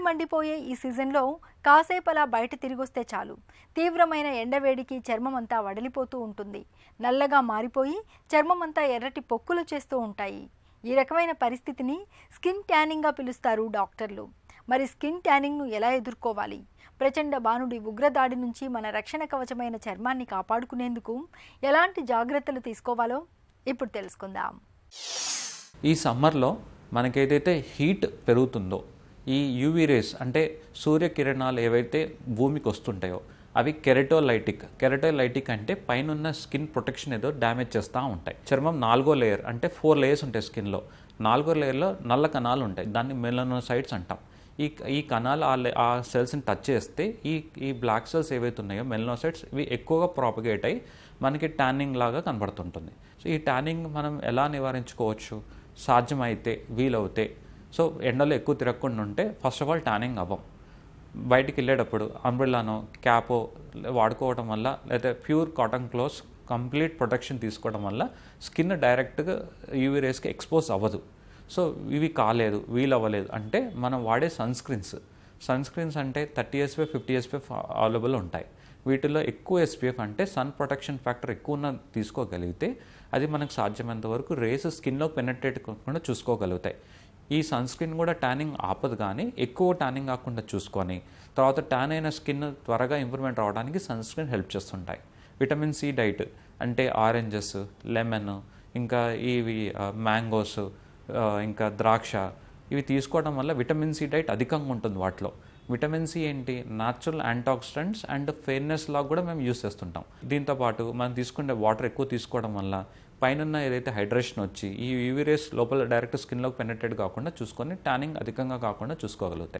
మండిపోయే ఈ సీజన్లో కాసేపు అలా బయట తిరిగొస్తే చాలు తీవ్రమైన ఎండవేడికి చర్మం అంతా వడలిపోతూ ఉంటుంది నల్లగా మారిపోయి చర్మం అంతా ఎర్రటి పొక్కులు చేస్తూ ఉంటాయి ఈ రకమైన పరిస్థితిని స్కిన్ ట్యానింగ్గా పిలుస్తారు డాక్టర్లు మరి స్కిన్ ట్యానింగ్ను ఎలా ఎదుర్కోవాలి ప్రచండ బాణుడి ఉగ్రదాడి నుంచి మన రక్షణ కవచమైన చర్మాన్ని కాపాడుకునేందుకు ఎలాంటి జాగ్రత్తలు తీసుకోవాలో ఇప్పుడు తెలుసుకుందాం ఈ సమ్మర్లో మనకేదైతే హీట్ పెరుగుతుందో ఈ యూవీ రేస్ అంటే సూర్యకిరణాలు ఏవైతే భూమికి వస్తుంటాయో అవి కెరటోలైటిక్ కెరటోలైటిక్ అంటే పైన ఉన్న స్కిన్ ప్రొటెక్షన్ ఏదో డ్యామేజ్ చేస్తూ ఉంటాయి చర్మం నాలుగో లేయర్ అంటే ఫోర్ లేయర్స్ ఉంటాయి స్కిన్లో నాలుగో లేయర్లో నల్ల కణాలు ఉంటాయి దాన్ని మెలనోసైట్స్ అంటాం ఈ ఈ కణాలు ఆ లే- ఆ సెల్స్ని టచ్ చేస్తే ఈ ఈ బ్లాక్ సెల్స్ ఏవైతే ఉన్నాయో మెలనోసైట్స్ ఇవి ఎక్కువగా ప్రాపగేట్ అయ్యి మనకి ట్యానింగ్ లాగా కనబడుతుంటుంది సో ఈ ట్యానింగ్ మనం ఎలా నివారించుకోవచ్చు సాధ్యమైతే వీలవుతే సో ఎండలో ఎక్కువ తిరగకుండా ఉంటే ఫస్ట్ ఆఫ్ ఆల్ ట్యానింగ్ అవ్వం బయటికి వెళ్ళేటప్పుడు అంబ్రిల్లానో క్యాపో వాడుకోవడం వల్ల లేదా pure cotton clothes complete protection తీసుకోవడం వల్ల స్కిన్ డైరెక్ట్గా యూవీ రేస్కి ఎక్స్పోజ్ అవ్వదు సో ఇవి కాలేదు వీలు అవ్వలేదు అంటే మనం వాడే సన్ స్క్రీన్స్ సన్ స్క్రీన్స్ అంటే thirty SPF fifty SPF available ఉంటాయి వీటిలో ఎక్కువ ఎస్పీఎఫ్ అంటే సన్ ప్రొటెక్షన్ ఫ్యాక్టర్ ఎక్కువ ఉన్న తీసుకోగలిగితే అది మనకు సాధ్యమైనంత వరకు రేస్ స్కిన్లో పెనట్రేట్ కాకుండా చూసుకోగలుగుతాయి ఈ సన్ స్క్రీన్ కూడా ట్యానింగ్ ఆపదు కానీ ఎక్కువ ట్యానింగ్ కాకుండా చూసుకొని తర్వాత ట్యాన్ అయిన స్కిన్ త్వరగా ఇంప్రూవ్మెంట్ రావడానికి సన్ స్క్రీన్ హెల్ప్ చేస్తుంటాయి విటమిన్ సి డైట్ అంటే ఆరెంజెస్ లెమన్ ఇంకా ఇవి మ్యాంగోస్ ఇంకా ద్రాక్ష ఇవి తీసుకోవడం వల్ల విటమిన్ సి డైట్ అధికంగా ఉంటుంది వాటిలో విటమిన్ సి ఏంటి న్యాచురల్ యాంటాక్సిడెంట్స్ అండ్ ఫెయిర్నెస్ లాగా కూడా మేము యూస్ చేస్తుంటాం దీంతోపాటు మనం తీసుకునే వాటర్ ఎక్కువ తీసుకోవడం వల్ల పైన ఏదైతే హైడ్రేషన్ వచ్చి ఈ యూవీ రేస్ లోపల డైరెక్ట్ స్కిన్లోకి పెనెట్రేట్ కాకుండా చూసుకొని ట్యానింగ్ అధికంగా కాకుండా చూసుకోగలుగుతాయి